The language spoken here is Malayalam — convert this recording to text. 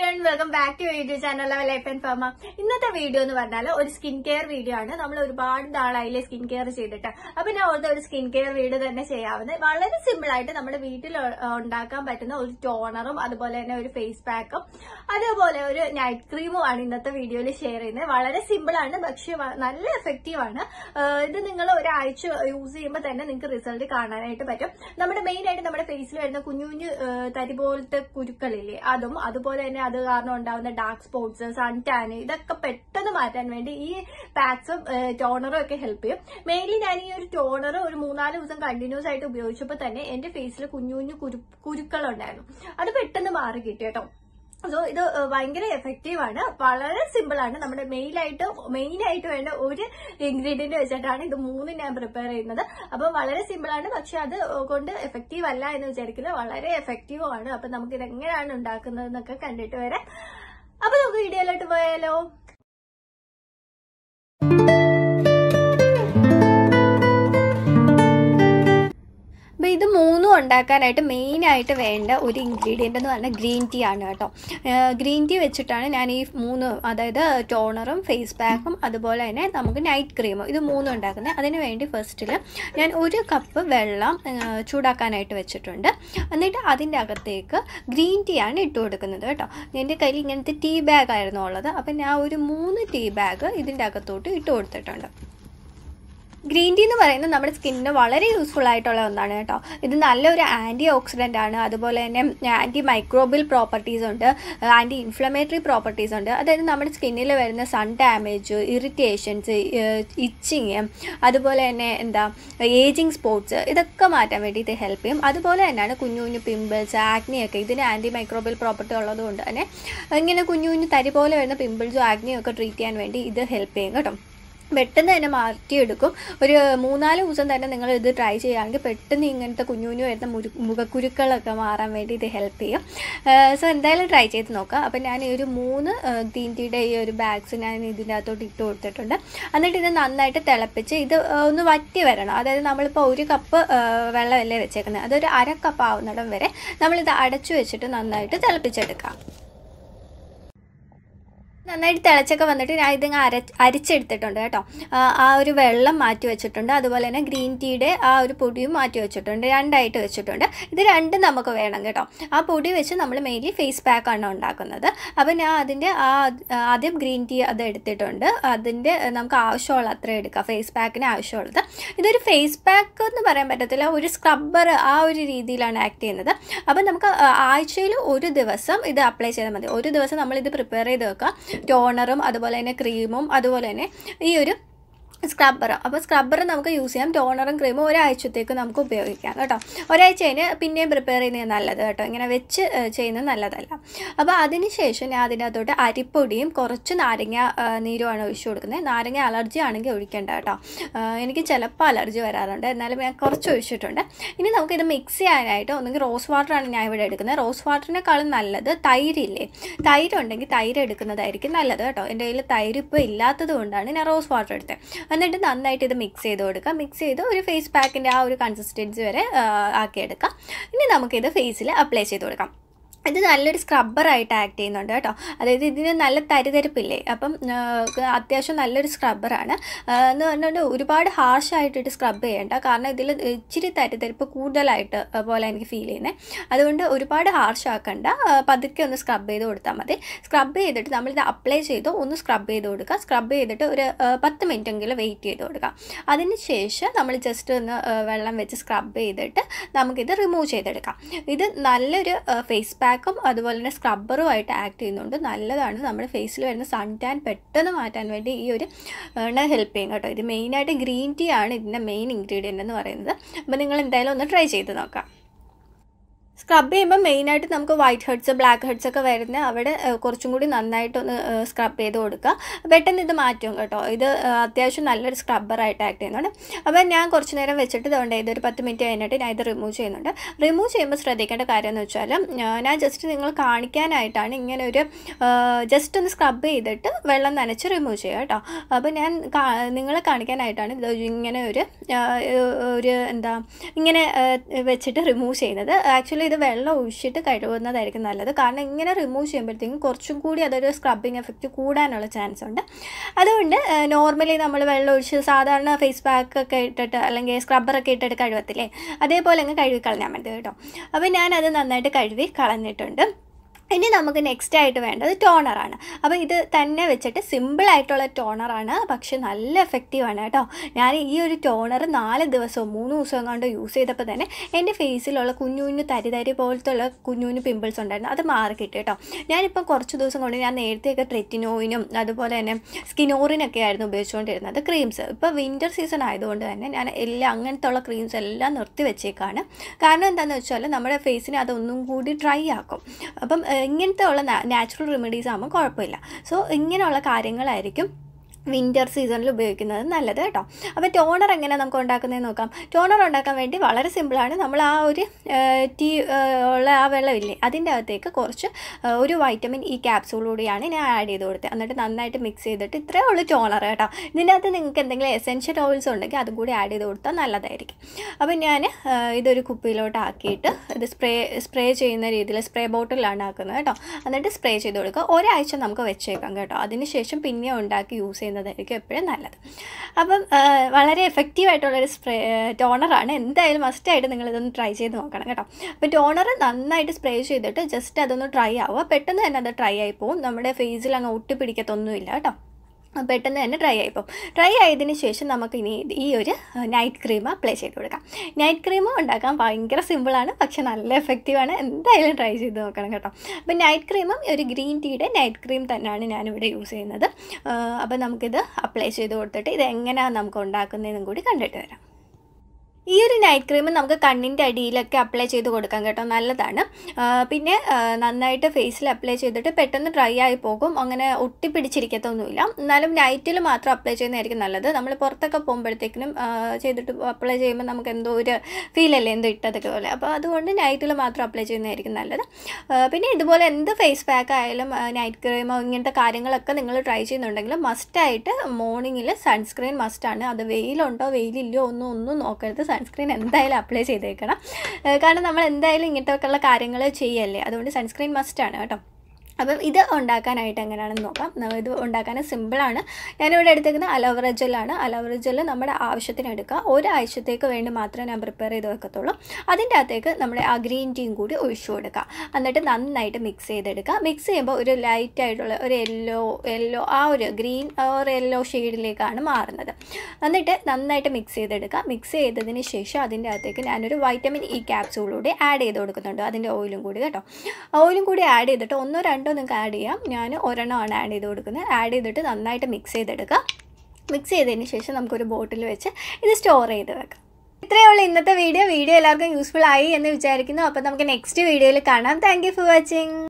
and welcome back to YouTube channel life and pharma ഇന്നത്തെ വീഡിയോ എന്ന് പറഞ്ഞാൽ ഒരു സ്കിൻ കെയർ വീഡിയോ ആണ് നമ്മൾ ഒരുപാട് നാളായില്ലേ സ്കിൻ കെയർ ചെയ്തിട്ട് അപ്പൊ ഞാൻ ഓർത്ത ഒരു സ്കിൻ കെയർ വീഡിയോ തന്നെ ചെയ്യാവുന്നത് വളരെ സിമ്പിൾ ആയിട്ട് നമ്മുടെ വീട്ടിൽ ഉ- ഉണ്ടാക്കാൻ പറ്റുന്ന ഒരു ടോണറും അതുപോലെ തന്നെ ഒരു ഫേസ് പാക്കും അതുപോലെ ഒരു നൈറ്റ് ക്രീമും ആണ് ഇന്നത്തെ വീഡിയോയിൽ ഷെയർ ചെയ്യുന്നത് വളരെ സിമ്പിൾ ആണ് പക്ഷെ വ- നല്ല എഫക്റ്റീവ് ആണ് ആഹ് ഇത് നിങ്ങൾ ഒരാഴ്ച യൂസ് ചെയ്യുമ്പോൾ തന്നെ നിങ്ങൾക്ക് റിസൾട്ട് കാണാനായിട്ട് പറ്റും നമ്മുടെ മെയിൻ ആയിട്ട് നമ്മുടെ ഫേസിൽ വരുന്ന കുഞ്ഞു കുഞ്ഞു ആഹ് തരി പോലത്തെ കുരുക്കളില്ലേ അതും അതുപോലെ തന്നെ അത് കാരണം ഉണ്ടാവുന്ന ഡാർക്ക് സ്പോട്സ് സൺ ടാൻ ഇതൊക്കെ പെട്ടെന്ന് മാറ്റാൻ വേണ്ടി ഈ പാക്സും ടോണറും ഒക്കെ ഹെൽപ്പ് ചെയ്യും മെയിൻലി ഞാൻ ഈ ഒരു ടോണർ ഒരു മൂന്നാല് ദിവസം കണ്ടിന്യൂസ് ആയിട്ട് ഉപയോഗിച്ചപ്പോൾ തന്നെ എന്റെ ഫേസിൽ കുഞ്ഞു കുഞ്ഞു കുരു കുരുക്കളുണ്ടായിരുന്നു അത് പെട്ടെന്ന് മാറി കിട്ടി കേട്ടോ സോ ഇത് ഏഹ്, ഭയങ്കര എഫക്റ്റീവ് ആണ് വളരെ സിമ്പിൾ ആണ് നമ്മുടെ മെയിൻ ആയിട്ട് മെയിൻ ആയിട്ട് വേണ്ട ഒരു ഇൻഗ്രീഡിയന്റ് വെച്ചിട്ടാണ് ഇത് മൂന്നും ഞാൻ പ്രിപ്പയർ ചെയ്യുന്നത് അപ്പൊ വളരെ സിമ്പിൾ ആണ് പക്ഷെ അത് കൊണ്ട് എഫക്റ്റീവ് അല്ല എന്ന് വിചാരിക്കുന്നത് വളരെ എഫക്റ്റീവ് ആണ് അപ്പൊ നമുക്ക് ഇത് എങ്ങനെയാണ് ഉണ്ടാക്കുന്നത് എന്നൊക്കെ കണ്ടിട്ട് വരാം അപ്പൊ നമുക്ക് വീഡിയോയിലോട്ട് പോയാലോ അപ്പോൾ ഇത് മൂന്നും ഉണ്ടാക്കാനായിട്ട് മെയിനായിട്ട് വേണ്ട ഒരു ഇൻഗ്രീഡിയൻ്റ് എന്ന് പറഞ്ഞാൽ ഗ്രീൻ ടീ ആണ് കേട്ടോ ഗ്രീൻ ടീ വെച്ചിട്ടാണ് ഞാൻ ഈ മൂന്ന് അതായത് ടോണറും ഫേസ് പാക്കും അതുപോലെ തന്നെ നമുക്ക് നൈറ്റ് ക്രീമും ഇത് മൂന്നും ഉണ്ടാക്കുന്നത് അതിന് വേണ്ടി ഫസ്റ്റിൽ ഞാൻ ഒരു കപ്പ് വെള്ളം ആ, ചൂടാക്കാനായിട്ട് വെച്ചിട്ടുണ്ട് എന്നിട്ട് അതിൻ്റെ അകത്തേക്ക് ഗ്രീൻ ടീ ആണ് ഇട്ട് കൊടുക്കുന്നത് കേട്ടോ എൻ്റെ കയ്യിൽ ഇങ്ങനത്തെ ടീ ബാഗ് ആയിരുന്നു ഉള്ളത് അപ്പം ഞാൻ ഒരു മൂന്ന് ടീ ബാഗ് ഇതിൻ്റെ അകത്തോട്ട് ഇട്ട് കൊടുത്തിട്ടുണ്ട് ഗ്രീൻ ടീ എന്ന് പറയുന്നത് നമ്മുടെ സ്കിന്നിന് വളരെ യൂസ്ഫുൾ ആയിട്ടുള്ള ഒന്നാണ് കേട്ടോ ഇത് നല്ലൊരു ആൻറ്റി ഓക്സിഡൻ്റ് ആണ് അതുപോലെ തന്നെ ആൻറ്റി മൈക്രോബിയൽ പ്രോപ്പർട്ടീസ് ഉണ്ട് ആൻറ്റി ഇൻഫ്ലമേറ്ററി പ്രോപ്പർട്ടീസ് ഉണ്ട് അതായത് നമ്മുടെ സ്കിന്നിൽ വരുന്ന സൺ ഡാമേജ് ഇറിറ്റേഷൻസ് ഇച്ചിങ് അതുപോലെ തന്നെ എന്താ ഏജിങ് സ്പോട്സ് ഇതൊക്കെ മാറ്റാൻ വേണ്ടി ഇത് ഹെൽപ്പ് ചെയ്യും അതുപോലെ തന്നെയാണ് കുഞ്ഞു കുഞ്ഞു പിമ്പിൾസ് ആക്നിയൊക്കെ ഇതിന് ആൻറ്റി മൈക്രോബിയൽ പ്രോപ്പർട്ടി ഉള്ളതുകൊണ്ട് തന്നെ ഇങ്ങനെ കുഞ്ഞു കുഞ്ഞു തരി പോലെ വരുന്ന പിമ്പിൾസും ആക്നിയും ഒക്കെ ട്രീറ്റ് ചെയ്യാൻ വേണ്ടി ഇത് ഹെൽപ്പ് ചെയ്യും കേട്ടോ പെട്ടെന്ന് തന്നെ മാറ്റിയെടുക്കും ഒരു മൂന്നാല് ദിവസം തന്നെ നിങ്ങൾ ഇത് ട്രൈ ചെയ്യുകയാണെങ്കിൽ പെട്ടെന്ന് ഇങ്ങനത്തെ കുഞ്ഞു കുഞ്ഞു വരുന്ന മുരു മുഖക്കുരുക്കളൊക്കെ മാറാൻ വേണ്ടി ഇത് ഹെൽപ്പ് ചെയ്യും സോ എന്തായാലും ട്രൈ ചെയ്ത് നോക്കാം അപ്പം ഞാൻ ഈ ഒരു മൂന്ന് തീൻറ്റിയുടെ ഈ ഒരു ബാഗ്സ് ഞാൻ ഇതിൻ്റെ അകത്തോട്ട് ഇട്ട് കൊടുത്തിട്ടുണ്ട് എന്നിട്ട് ഇത് നന്നായിട്ട് തിളപ്പിച്ച് ഇത് ആ, ഒന്ന് വറ്റി വരണം അതായത് നമ്മളിപ്പോൾ ഒരു കപ്പ് ആ, വെള്ളമല്ലേ വെച്ചേക്കുന്നത് അതൊരു അര കപ്പ് ആവുന്നിടം വരെ നമ്മളിത് അടച്ചു വെച്ചിട്ട് നന്നായിട്ട് തിളപ്പിച്ചെടുക്കാം നന്നായിട്ട് തിളച്ചൊക്കെ വന്നിട്ട് ഞാൻ ഇതിങ്ങ് അര അരിച്ചെടുത്തിട്ടുണ്ട് കേട്ടോ ആ, ആ ഒരു വെള്ളം മാറ്റി വെച്ചിട്ടുണ്ട് അതുപോലെ തന്നെ ഗ്രീൻ ടീയുടെ ആ ഒരു പൊടിയും മാറ്റി വെച്ചിട്ടുണ്ട് രണ്ടായിട്ട് വെച്ചിട്ടുണ്ട് ഇത് രണ്ടും നമുക്ക് വേണം കേട്ടോ ആ പൊടി വെച്ച് നമ്മൾ മെയിൻലി ഫേസ് പാക്കാണ് ഉണ്ടാക്കുന്നത് അപ്പോൾ ഞാൻ അതിൻ്റെ ആ ആദ്യം ഗ്രീൻ ടീ അത് എടുത്തിട്ടുണ്ട് അതിൻ്റെ നമുക്ക് ആവശ്യമുള്ള അത്ര എടുക്കാം ഫേസ് പാക്കിന് ആവശ്യമുള്ളത് ഇതൊരു ഫേസ് പാക്ക് എന്ന് പറയാൻ പറ്റത്തില്ല ഒരു സ്ക്രബ്ബർ ആ ഒരു രീതിയിലാണ് ആക്ട് ചെയ്യുന്നത് അപ്പോൾ നമുക്ക് ആഴ്ചയിൽ ഒരു ദിവസം ഇത് അപ്ലൈ ചെയ്താൽ മതി ഒരു ദിവസം നമ്മളിത് പ്രിപ്പയർ ചെയ്ത് വെക്കുക ടോണറും അതുപോലെ തന്നെ ക്രീമും അതുപോലെ തന്നെ ഈ ഒരു സ്ക്രബ്ബർ അപ്പോൾ സ്ക്രബ്ബർ നമുക്ക് യൂസ് ചെയ്യാം ടോണറും ക്രീമും ഒരാഴ്ചത്തേക്ക് നമുക്ക് ഉപയോഗിക്കാം കേട്ടോ ഒരാഴ്ച കഴിഞ്ഞ് പിന്നെയും പ്രിപ്പയർ ചെയ്യുന്നത് നല്ലത് കേട്ടോ ഇങ്ങനെ വെച്ച് ഏഹ്, ചെയ്യുന്നത് നല്ലതല്ല അപ്പോൾ അതിന് ശേഷം ഞാൻ അതിനകത്തോട്ട് അരിപ്പൊടിയും കുറച്ച് നാരങ്ങ ഏഹ്, നീരുമാണ് ഒഴിച്ചു കൊടുക്കുന്നത് നാരങ്ങ അലർജി ആണെങ്കിൽ ഒഴിക്കേണ്ട കേട്ടോ ഏഹ്, എനിക്ക് ചിലപ്പോൾ അലർജി വരാറുണ്ട് എന്നാലും ഞാൻ കുറച്ച് ഒഴിച്ചിട്ടുണ്ട് ഇനി നമുക്കിത് മിക്സ് ചെയ്യാനായിട്ട് ഒന്നെങ്കിൽ റോസ് വാട്ടറാണ് ഞാൻ ഇവിടെ എടുക്കുന്നത് റോസ് വാട്ടറിനേക്കാളും നല്ലത് തൈരില്ലേ തൈര് ഉണ്ടെങ്കിൽ തൈര് എടുക്കുന്നതായിരിക്കും നല്ലത് കേട്ടോ എൻ്റെ കയ്യിൽ തൈര് ഇപ്പോൾ ഇല്ലാത്തത് കൊണ്ടാണ് ഞാൻ റോസ് വാട്ടർ എടുത്തത് എന്നിട്ട് നന്നായിട്ട് ഇത് മിക്സ് ചെയ്ത് കൊടുക്കുക മിക്സ് ചെയ്ത് ഒരു ഫേസ് പാക്കിൻ്റെ ആ ഒരു കൺസിസ്റ്റൻസി വരെ ആ, ആക്കിയെടുക്കാം ഇനി നമുക്കിത് ഫേസിൽ അപ്ലൈ ചെയ്ത് കൊടുക്കാം ഇത് നല്ലൊരു സ്ക്രബ്ബറായിട്ട് ആക്ട് ചെയ്യുന്നുണ്ട് കേട്ടോ അതായത് ഇതിന് നല്ല തരിതരിപ്പില്ലേ അപ്പം ആ, അത്യാവശ്യം നല്ലൊരു സ്ക്രബ്ബറാണ് എന്ന് പറഞ്ഞുകൊണ്ട് ഒരുപാട് ഹാർഷായിട്ടിട്ട് സ്ക്രബ് ചെയ്യേണ്ട കാരണം ഇതിൽ ഇച്ചിരി തരിതരിപ്പ് കൂടുതലായിട്ട് ആ, പോലെ എനിക്ക് ഫീൽ ചെയ്യുന്നത് അതുകൊണ്ട് ഒരുപാട് ഹാർഷ് ആക്കണ്ട ആ, പതുക്കെ ഒന്ന് സ്ക്രബ് ചെയ്ത് കൊടുത്താൽ മതി സ്ക്രബ് ചെയ്തിട്ട് നമ്മളിത് അപ്ലൈ ചെയ്ത് ഒന്ന് സ്ക്രബ് ചെയ്ത് കൊടുക്കുക സ്ക്രബ് ചെയ്തിട്ട് ഒരു ആ, പത്ത് മിനിറ്റ് എങ്കിലും വെയിറ്റ് ചെയ്ത് കൊടുക്കുക അതിന് ശേഷം നമ്മൾ ജസ്റ്റ് ഒന്ന് ആ, വെള്ളം വെച്ച് സ്ക്രബ് ചെയ്തിട്ട് നമുക്കിത് റിമൂവ് ചെയ്തെടുക്കാം ഇത് നല്ലൊരു ഫേസ് പാക്കും അതുപോലെ തന്നെ സ്ക്രബ്ബറുമായിട്ട് ആക്ട് ചെയ്യുന്നുണ്ട് നല്ലതാണ് നമ്മുടെ ഫേസിൽ വരുന്ന സൺ ടാൻ പെട്ടെന്ന് മാറ്റാൻ വേണ്ടി ഈ ഒരു എണ്ണ ഹെൽപ്പ് ചെയ്യും കേട്ടോ ഇത് മെയിനായിട്ട് ഗ്രീൻ ടീ ആണ് ഇതിൻ്റെ മെയിൻ ഇൻഗ്രീഡിയൻ്റ് എന്ന് പറയുന്നത് അപ്പോൾ നിങ്ങൾ എന്തായാലും ഒന്ന് ട്രൈ ചെയ്ത് നോക്കാം സ്ക്രബ് ചെയ്യുമ്പോൾ മെയിനായിട്ട് നമുക്ക് വൈറ്റ് ഹെഡ്സ് ബ്ലാക്ക് ഹെഡ്സ് ഒക്കെ വരുന്ന അവിടെ ഏഹ്, കുറച്ചും കൂടി നന്നായിട്ടൊന്ന് സ്ക്രബ് ചെയ്ത് കൊടുക്കുക പെട്ടെന്ന് ഇത് മാറ്റും കേട്ടോ ഇത് ഏഹ്, അത്യാവശ്യം നല്ലൊരു സ്ക്രബ്ബറായിട്ട് ആക്ട് ചെയ്യുന്നുണ്ട് അപ്പോൾ ഞാൻ കുറച്ച് നേരം വെച്ചിട്ട് ഇതുകൊണ്ട് ഇതൊരു പത്ത് മിനിറ്റ് കഴിഞ്ഞിട്ട് ഞാൻ ഇത് റിമൂവ് ചെയ്യുന്നുണ്ട് റിമൂവ് ചെയ്യുമ്പോൾ ശ്രദ്ധിക്കേണ്ട കാര്യം എന്ന് വെച്ചാൽ ഏഹ്, ഞാൻ ജസ്റ്റ് നിങ്ങൾ കാണിക്കാനായിട്ടാണ് ഇങ്ങനെ ഒരു ജസ്റ്റ് ഒന്ന് സ്ക്രബ് ചെയ്തിട്ട് വെള്ളം നനച്ച് റിമൂവ് ചെയ്യുക കേട്ടോ അപ്പോൾ ഞാൻ കാ- നിങ്ങളെ കാണിക്കാനായിട്ടാണ് ഇത് ഇങ്ങനെ ഒരു ഏഹ്, ഒരു എന്താ ഇങ്ങനെ ഏഹ്, വെച്ചിട്ട് റിമൂവ് ചെയ്യുന്നത് ആക്ച്വലി ഇത് വെള്ളം ഒഴിച്ചിട്ട് കഴുകുന്നതായിരിക്കും നല്ലത് കാരണം ഇങ്ങനെ റിമൂവ് ചെയ്യുമ്പോഴത്തേക്കും കുറച്ചും കൂടി അതൊരു സ്ക്രബിങ് എഫക്റ്റ് കൂടാനുള്ള ചാൻസ് ഉണ്ട് അതുകൊണ്ട് നോർമലി നമ്മൾ വെള്ളം ഒഴിച്ച് സാധാരണ ഫേസ് പാക്ക് ഒക്കെ ഇട്ടിട്ട് അല്ലെങ്കിൽ സ്ക്രബ്ബറൊക്കെ ഇട്ടിട്ട് കഴുകത്തില്ലേ അതേപോലെ അങ്ങ് കഴുകി കളഞ്ഞാൽ മതി കേട്ടോ അപ്പോൾ ഞാനത് നന്നായിട്ട് കഴുകി കളഞ്ഞിട്ടുണ്ട് ഇനി നമുക്ക് നെക്സ്റ്റ് ആയിട്ട് വേണ്ടത് ടോണറാണ് അപ്പോൾ ഇത് തന്നെ വെച്ചിട്ട് സിമ്പിളായിട്ടുള്ള ടോണറാണ് പക്ഷെ നല്ല എഫക്റ്റീവാണ് കേട്ടോ ഞാൻ ഈ ഒരു ടോണർ നാല് ദിവസവും മൂന്ന് ദിവസവും കണ്ട് യൂസ് ചെയ്തപ്പോൾ തന്നെ എൻ്റെ ഫേസിലുള്ള കുഞ്ഞു കുഞ്ഞു തരി തരി പോലത്തെ ഉള്ള കുഞ്ഞു കുഞ്ഞു പിമ്പിൾസ് ഉണ്ടായിരുന്നു അത് മാറി കിട്ടി കേട്ടോ ഞാനിപ്പം കുറച്ച് ദിവസം കൊണ്ട് ഞാൻ നേരത്തെയൊക്കെ ട്രെറ്റിനോയിനും അതുപോലെ തന്നെ സ്കിനോറിനൊക്കെ ആയിരുന്നു ഉപയോഗിച്ചുകൊണ്ടിരുന്നത് ക്രീംസ് ഇപ്പോൾ വിൻ്റർ സീസൺ ആയതുകൊണ്ട് തന്നെ ഞാൻ എല്ലാം അങ്ങനത്തെ ഉള്ള ക്രീംസ് എല്ലാം നിർത്തി വെച്ചേക്കാണ് കാരണം എന്താണെന്ന് വെച്ചാൽ നമ്മുടെ ഫേസിനെ അതൊന്നും കൂടി ഡ്രൈ ആക്കും അപ്പം ഇങ്ങനത്തെ ഉള്ള നാച്ചുറൽ റെമഡീസ് ആകുമ്പോൾ കുഴപ്പമില്ല സോ ഇങ്ങനെയുള്ള കാര്യങ്ങളായിരിക്കും വിൻ്റർ സീസണിൽ ഉപയോഗിക്കുന്നത് നല്ലത് കേട്ടോ അപ്പോൾ ടോണർ എങ്ങനെ നമുക്ക് ഉണ്ടാക്കുന്നതെന്ന് നോക്കാം ടോണർ ഉണ്ടാക്കാൻ വേണ്ടി വളരെ സിമ്പിളാണ് നമ്മൾ ആ ഒരു ടീ ഉള്ള ആ വെള്ളമില്ലേ അതിൻ്റെ അകത്തേക്ക് കുറച്ച് ഒരു വൈറ്റമിൻ ഇ ക്യാപ്സൂൾ കൂടിയാണ് ഞാൻ ആഡ് ചെയ്ത് കൊടുത്തത് എന്നിട്ട് നന്നായിട്ട് മിക്സ് ചെയ്തിട്ട് ഇത്രയേ ഉള്ളൂ ടോണർ കേട്ടോ ഇതിനകത്ത് നിങ്ങൾക്ക് എന്തെങ്കിലും എസെൻഷ്യൽ ഓയിൽസ് ഉണ്ടെങ്കിൽ അതും കൂടി ആഡ് ചെയ്ത് കൊടുത്താൽ നല്ലതായിരിക്കും അപ്പോൾ ഞാൻ ഇതൊരു കുപ്പിയിലോട്ട് ആക്കിയിട്ട് ഇത് സ്പ്രേ സ്പ്രേ ചെയ്യുന്ന രീതിയിൽ സ്പ്രേ ബോട്ടിലാണ് ആക്കുന്നത് കേട്ടോ എന്നിട്ട് സ്പ്രേ ചെയ്ത് കൊടുക്കുക ഒരാഴ്ച നമുക്ക് വെച്ചേക്കാം കേട്ടോ അതിനുശേഷം പിന്നെ ഉണ്ടാക്കി യൂസ് ചെയ്യുന്നത് ചെയ്യുന്നതായിരിക്കും എപ്പോഴും നല്ലത് അപ്പം വളരെ എഫക്റ്റീവായിട്ടുള്ളൊരു സ്പ്രേ ടോണറാണ് എന്തായാലും മസ്റ്റായിട്ട് നിങ്ങളിതൊന്ന് ട്രൈ ചെയ്ത് നോക്കണം കേട്ടോ അപ്പോൾ ടോണർ നന്നായിട്ട് സ്പ്രേ ചെയ്തിട്ട് ജസ്റ്റ് അതൊന്ന് ഡ്രൈ ആവുക പെട്ടെന്ന് തന്നെ അത് ഡ്രൈ ആയി പോകും നമ്മുടെ ഫേസിൽ അങ്ങ് ഒട്ടിപ്പിടിക്കത്തൊന്നുമില്ല കേട്ടോ പെട്ടെന്ന് തന്നെ ഡ്രൈ ആയിപ്പോൾ ഡ്രൈ ആയതിന് ശേഷം നമുക്ക് ഇനി ഈ ഒരു നൈറ്റ് ക്രീം അപ്ലൈ ചെയ്ത് കൊടുക്കാം നൈറ്റ് ക്രീം ഉണ്ടാക്കാൻ ഭയങ്കര സിമ്പിളാണ് പക്ഷെ നല്ല എഫക്റ്റീവാണ് എന്തായാലും ട്രൈ ചെയ്ത് നോക്കണം കേട്ടോ അപ്പോൾ നൈറ്റ് ക്രീമും ഒരു ഗ്രീൻ ടീയുടെ നൈറ്റ് ക്രീം തന്നെയാണ് ഞാനിവിടെ യൂസ് ചെയ്യുന്നത് അപ്പോൾ നമുക്കിത് അപ്ലൈ ചെയ്ത് കൊടുത്തിട്ട് ഇത് എങ്ങനെയാണ് നമുക്ക് ഉണ്ടാക്കുന്നതെന്നും കൂടി കണ്ടിട്ട് വരാം ഈ ഒരു നൈറ്റ് ക്രീം നമുക്ക് കണ്ണിൻ്റെ അടിയിലൊക്കെ അപ്ലൈ ചെയ്ത് കൊടുക്കാം കേട്ടോ നല്ലതാണ് പിന്നെ നന്നായിട്ട് ഫേസിൽ അപ്ലൈ ചെയ്തിട്ട് പെട്ടെന്ന് ഡ്രൈ ആയി പോകും അങ്ങനെ ഒട്ടിപ്പിടിച്ചിരിക്കത്തൊന്നുമില്ല എന്നാലും നൈറ്റിൽ മാത്രം അപ്ലൈ ചെയ്യുന്നതായിരിക്കും നല്ലത് നമ്മൾ പുറത്തൊക്കെ പോകുമ്പോഴത്തേക്കിനും ചെയ്തിട്ട് അപ്ലൈ ചെയ്യുമ്പോൾ നമുക്ക് എന്തോ ഒരു ഫീലല്ലേ എന്തോ ഇട്ടതൊക്കെ പോലെ അപ്പോൾ അതുകൊണ്ട് നൈറ്റിൽ മാത്രം അപ്ലൈ ചെയ്യുന്നതായിരിക്കും നല്ലത് പിന്നെ ഇതുപോലെ എന്ത് ഫേസ് പാക്ക് ആയാലും നൈറ്റ് ക്രീമോ ഇങ്ങനത്തെ കാര്യങ്ങളൊക്കെ നിങ്ങൾ ട്രൈ ചെയ്യുന്നുണ്ടെങ്കിൽ മസ്റ്റായിട്ട് മോർണിംഗിൽ സൺസ്ക്രീൻ മസ്റ്റാണ് അത് വെയിലുണ്ടോ വെയിലില്ലയോ ഒന്നും ഒന്നും നോക്കരുത് സൺസ്ക്രീൻ എന്തായാലും അപ്ലൈ ചെയ്തേക്കണം കാരണം നമ്മൾ എന്തായാലും ഇങ്ങനത്തെ ഉള്ള കാര്യങ്ങൾ ചെയ്യല്ലേ അതുകൊണ്ട് സൺസ്ക്രീൻ മസ്റ്റാണ് കേട്ടോ അപ്പം ഇത് ഉണ്ടാക്കാനായിട്ട് എങ്ങനെയാണെന്ന് നോക്കാം ഇത് ഉണ്ടാക്കാൻ സിമ്പിളാണ് ഞാനിവിടെ എടുത്തേക്കുന്ന അലോവറ ജെല്ലാണ് അലോവറ ജെല്ല് നമ്മുടെ ആവശ്യത്തിന് എടുക്കുക ഒരാഴ്ചത്തേക്ക് വേണ്ടി മാത്രമേ ഞാൻ പ്രിപ്പയർ ചെയ്ത് വെക്കത്തുള്ളൂ അതിൻ്റെ അകത്തേക്ക് നമ്മുടെ ആ ഗ്രീൻ ടീയും കൂടി ഒഴിച്ചു കൊടുക്കുക എന്നിട്ട് നന്നായിട്ട് മിക്സ് ചെയ്തെടുക്കുക മിക്സ് ചെയ്യുമ്പോൾ ഒരു ലൈറ്റ് ആയിട്ടുള്ള ഒരു യെല്ലോ യെല്ലോ ആ ഒരു ഗ്രീൻ ഒരു യെല്ലോ ഷെയ്ഡിലേക്കാണ് മാറുന്നത് എന്നിട്ട് നന്നായിട്ട് മിക്സ് ചെയ്തെടുക്കുക മിക്സ് ചെയ്തതിന് ശേഷം അതിൻ്റെ അകത്തേക്ക് ഞാനൊരു വൈറ്റമിൻ ഇ ക്യാപ്സൂളൂടെ ആഡ് ചെയ്ത് കൊടുക്കുന്നുണ്ട് അതിൻ്റെ ഓയിലും കൂടി കേട്ടോ ഓയിലും കൂടി ആഡ് ചെയ്തിട്ട് ഒന്നോ രണ്ടോ നിങ്ങൾക്ക് ആഡ് ചെയ്യാം ഞാൻ ഒരെണ്ണമാണ് ആഡ് ചെയ്ത് കൊടുക്കുന്നത് ആഡ് ചെയ്തിട്ട് നന്നായിട്ട് മിക്സ് ചെയ്തെടുക്കുക മിക്സ് ചെയ്തതിന് ശേഷം നമുക്കൊരു ബോട്ടിൽ വെച്ച് ഇത് സ്റ്റോർ ചെയ്ത് വെക്കാം ഇത്രയേ ഉള്ളൂ ഇന്നത്തെ വീഡിയോ വീഡിയോ എല്ലാവർക്കും യൂസ്ഫുൾ ആയി എന്ന് വിചാരിക്കുന്നു അപ്പോൾ നമുക്ക് നെക്സ്റ്റ് വീഡിയോയിൽ കാണാം താങ്ക് ഫോർ വാച്ചിങ്